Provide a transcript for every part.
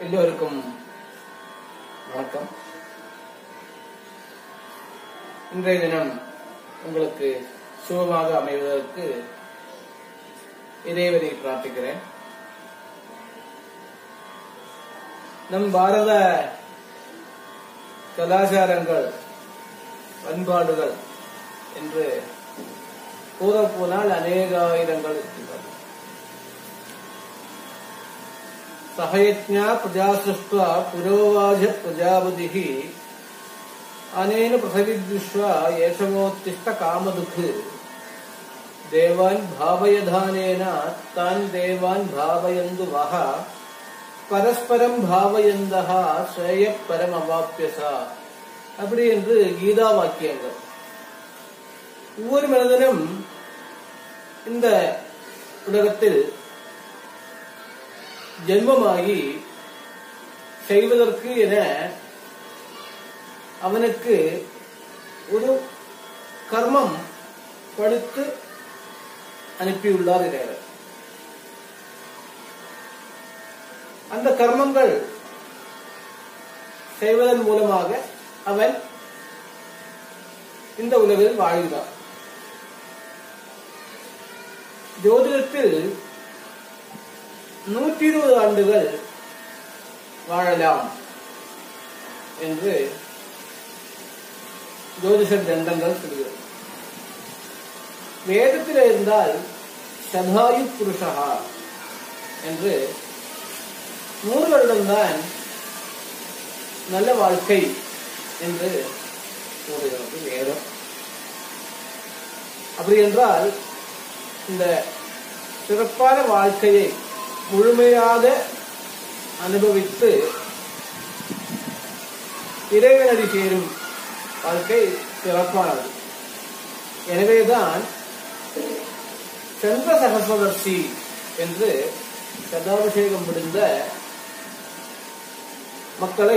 எல்லோருக்கும் வணக்கம் இன்றைய தினம் உங்களுக்கு சுகமாக அமைவதற்கு இறைவனை பிரார்த்திக்கிறேன் நம் பாரத கலாச்சாரங்கள் பண்பாடுகள் என்று கூறப்போனால் அநேகாயிரங்கள் இருக்கின்றன सहयज्ञा प्रजा सृष्ट्वा पुरोवाच प्रजापतिः अनेन पृथिविद्विश्वा येषवोत्तिष्ठ कामदुःख देवान् भावयधानेन तान् देवान् भावयन्तु वः பரஸ்பரம் பாவயந்தः ஸ்ரேய பரம் அவாப்பியசா அப்படி என்று கீதா வாக்கியங்கள் ஒவ்வொரு மனிதனும் இந்த உலகத்தில் ஜென்மமாகி செய்வதற்கு என அவனுக்கு ஒரு கர்மம் படுத்து அனுப்பியுள்ளார் இறைவர் அந்த கர்மங்கள் செய்வதன் மூலமாக அவன் இந்த உலகில் வாழ்கிறான் ஜோதிடத்தில் நூற்றி இருபது ஆண்டுகள் வாழலாம் என்று ஜோதிஷ தண்டங்கள் சொல்கிறது வேதத்தில் இருந்தால் சதாயு புருஷா என்று நூறு வருடம்தான் நல்ல வாழ்க்கை என்று கூறுகிறது வேதம் அப்படி என்றால் இந்த சிறப்பான வாழ்க்கையை முழுமையாக அனுபவித்து இறைவனடி சேரும் வாழ்க்கை சிறப்பானது எனவேதான் சந்திர சகசவர்ஷி என்று சதாபிஷேகம் முடிந்த மக்களை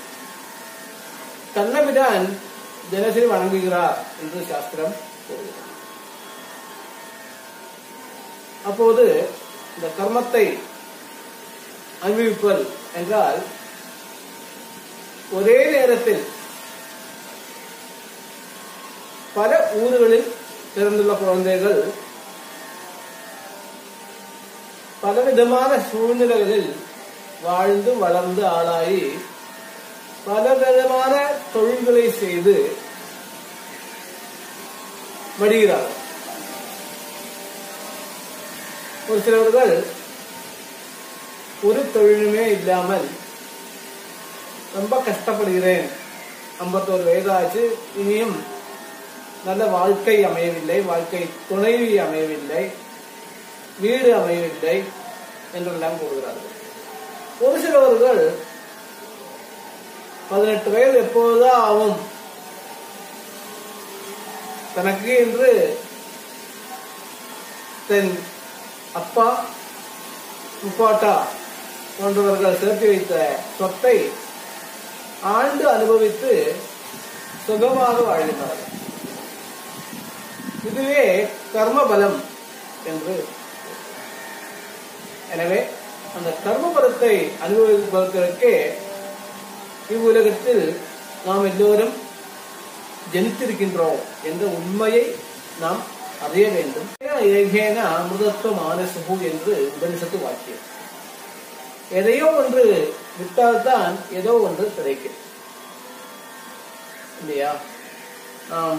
தன்னவிதான் தினசரி வணங்குகிறார் என்று சாஸ்திரம் கூறுகிறது அப்போது இந்த கர்மத்தை அனுபவிப்பல் என்றால் ஒரே நேரத்தில் பல ஊர்களில் பிறந்துள்ள குழந்தைகள் பலவிதமான சூழ்நிலைகளில் வாழ்ந்து வளர்ந்து ஆளாகி பலவிதமான தொழில்களை செய்து வருகிறார்கள் ஒரு சிலவர்கள் ஒரு தொழிலுமே இல்லாமல் ரொம்ப கஷ்டப்படுகிறேன் ஐம்பத்தோரு வயதாச்சு இனியும் நல்ல வாழ்க்கை அமையவில்லை வாழ்க்கை துணைவி அமையவில்லை வீடு அமையவில்லை என்றெல்லாம் கூறுகிறார்கள் ஒரு சிலவர்கள் பதினெட்டு வயது எப்போதுதான் ஆகும் தனக்கு என்று தன் அப்பா முப்பாட்டா போன்றவர்கள் சேர்த்து வைத்த சொத்தை ஆண்டு அனுபவித்து சுகமாக வாழ்கிறார்கள் இதுவே கர்ம பலம் என்று எனவே அந்த கர்ம பலத்தை அனுபவிப்பதற்கே இவ்வுலகத்தில் நாம் எல்லோரும் ஜனித்திருக்கின்றோம் என்ற உண்மையை நாம் அறிய வேண்டும் ஏகேன அமிர்தத்துவ மானசுகு என்று உபனிஷத்து வாக்கியம் எதையோ ஒன்று விட்டால்தான் ஏதோ ஒன்று கிடைக்கும் இல்லையா நாம்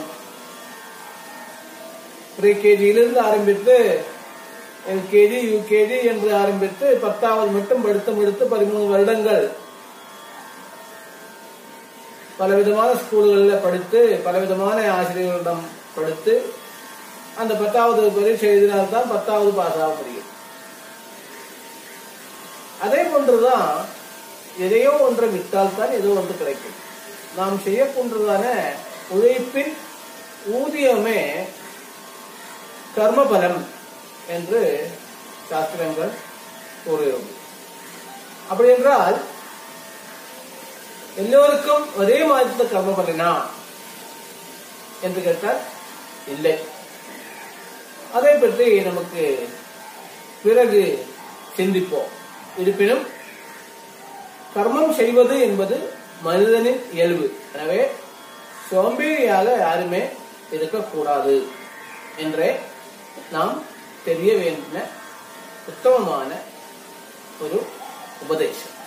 ப்ரீகேஜியிலிருந்து ஆரம்பித்து எல்கேஜி யூகேஜி என்று ஆரம்பித்து பத்தாவது மட்டும் படித்து முடித்து பதிமூணு வருடங்கள் பலவிதமான ஸ்கூல்களில் படித்து பலவிதமான ஆசிரியர்களிடம் படித்து அந்த பத்தாவது பரீட்சை எழுதினால்தான் பத்தாவது பாஸ் ஆக முடியும் அதே போன்றுதான் எதையோ ஒன்றை விட்டால் தான் ஏதோ ஒன்று கிடைக்கும் நாம் செய்யக்கொண்டதான உழைப்பின் ஊதியமே கர்மபலம் என்று சாஸ்திரங்கள் கூறுகிறது அப்படி என்றால் எல்லோருக்கும் ஒரே மாதிரி கர்ம பலனா என்று கேட்டால் இல்லை அதை பற்றி நமக்கு பிறகு சிந்திப்போம் இருப்பினும் கர்மம் செய்வது என்பது மனிதனின் இயல்பு எனவே சோம்பேறியாக யாருமே இருக்கக்கூடாது என்றே நாம் தெரிய வேண்டிய உத்தமமான ஒரு உபதேசம்